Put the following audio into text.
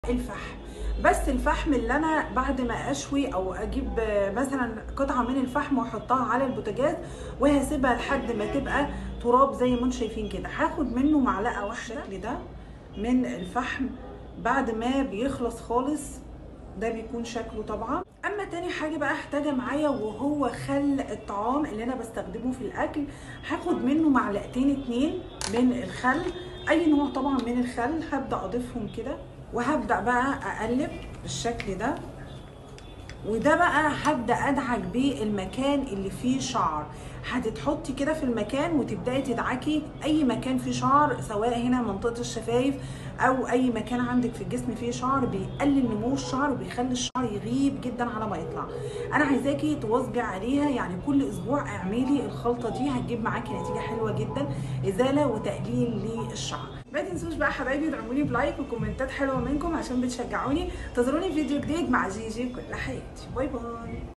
الفحم بس الفحم اللي انا بعد ما اشوي او اجيب مثلا قطعه من الفحم واحطها على البوتاجاز وهسيبها لحد ما تبقى تراب زي ما انتم شايفين كده هاخد منه معلقه واحده بالشكل ده من الفحم بعد ما بيخلص خالص ده بيكون شكله طبعا اما تاني حاجه بقى احتاجها معايا وهو خل الطعام اللي انا بستخدمه في الاكل هاخد منه معلقتين اتنين من الخل اي نوع طبعا من الخل هبدا اضيفهم كده وهبدا بقى اقلب بالشكل ده وده بقى هبدا ادعك بيه المكان اللي فيه شعر هتتحطي كده في المكان وتبداي تدعكي اي مكان فيه شعر سواء هنا منطقه الشفايف او اي مكان عندك في الجسم فيه شعر بيقلل نمو الشعر وبيخلي الشعر يغيب جدا على ما يطلع انا عايزاكي تواظبي عليها يعني كل اسبوع اعملي الخلطه دي هتجيب معاكي نتيجه حلوه جدا ازاله وتقليل للشعر ما تنسوش بقى حبايبي ادعموني بلايك وكومنتات حلوه منكم عشان بتشجعوني انتظروني في فيديو جديد مع جيجي كل حياتي باي باي